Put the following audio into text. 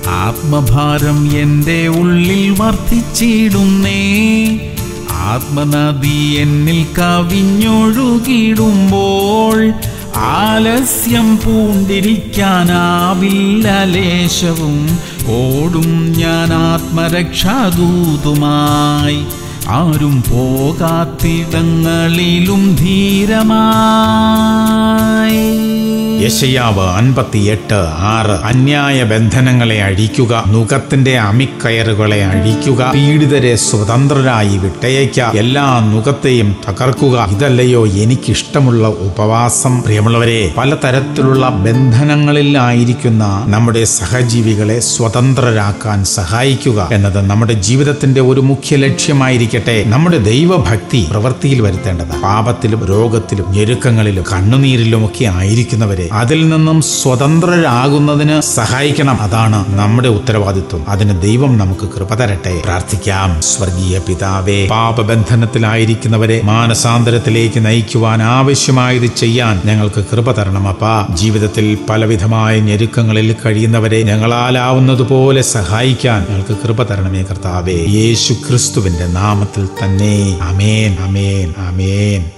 ആത്മഭാരം എൻ്റെ ഉള്ളിൽ വർദ്ധിച്ചിടുന്നേ ആത്മനദി എന്നിൽ കവിഞ്ഞൊഴുകിടുമ്പോൾ ആലസ്യം പൂണ്ടിരിക്കാനാവില്ല ലേശവും ഓടും ഞാൻ ആത്മരക്ഷാദൂതുമായി ആരും പോകാത്തിടങ്ങളിലും ധീരമായി യശയാവ് അൻപത്തിയെട്ട് ആറ് അന്യായ ബന്ധനങ്ങളെ അഴിക്കുക നുഖത്തിന്റെ അമിക്കയറുകളെ അഴിക്കുക പീഡിതരെ സ്വതന്ത്രരായി വിട്ടയയ്ക്ക എല്ലാ നുഖത്തെയും തകർക്കുക ഇതല്ലയോ എനിക്കിഷ്ടമുള്ള ഉപവാസം പ്രിയമുള്ളവരെ പലതരത്തിലുള്ള ബന്ധനങ്ങളിൽ ആയിരിക്കുന്ന നമ്മുടെ സഹജീവികളെ സ്വതന്ത്രരാക്കാൻ സഹായിക്കുക എന്നത് നമ്മുടെ ജീവിതത്തിന്റെ ഒരു മുഖ്യ ലക്ഷ്യമായിരിക്കട്ടെ നമ്മുടെ ദൈവഭക്തി പ്രവൃത്തിയിൽ വരുത്തേണ്ടത് പാപത്തിലും രോഗത്തിലും ഞെരുക്കങ്ങളിലും കണ്ണുനീരിലും ഒക്കെ ആയിരിക്കുന്നവരെ അതിൽ നിന്നും സ്വതന്ത്രരാകുന്നതിന് സഹായിക്കണം അതാണ് നമ്മുടെ ഉത്തരവാദിത്വം അതിന് ദൈവം നമുക്ക് കൃപ തരട്ടെ പ്രാർത്ഥിക്കാം സ്വർഗീയ പിതാവേ പാപബന്ധനത്തിലായിരിക്കുന്നവരെ മാനസാന്തരത്തിലേക്ക് നയിക്കുവാൻ ആവശ്യമായത് ചെയ്യാൻ ഞങ്ങൾക്ക് കൃപ തരണം അപ്പാ ജീവിതത്തിൽ പലവിധമായ ഞെരുക്കങ്ങളിൽ കഴിയുന്നവരെ ഞങ്ങളാലാവുന്നതുപോലെ സഹായിക്കാൻ ഞങ്ങൾക്ക് കൃപ തരണമേ കർത്താവേ യേശു ക്രിസ്തുവിന്റെ നാമത്തിൽ തന്നെ അമേൻ അമേൻ അമേൻ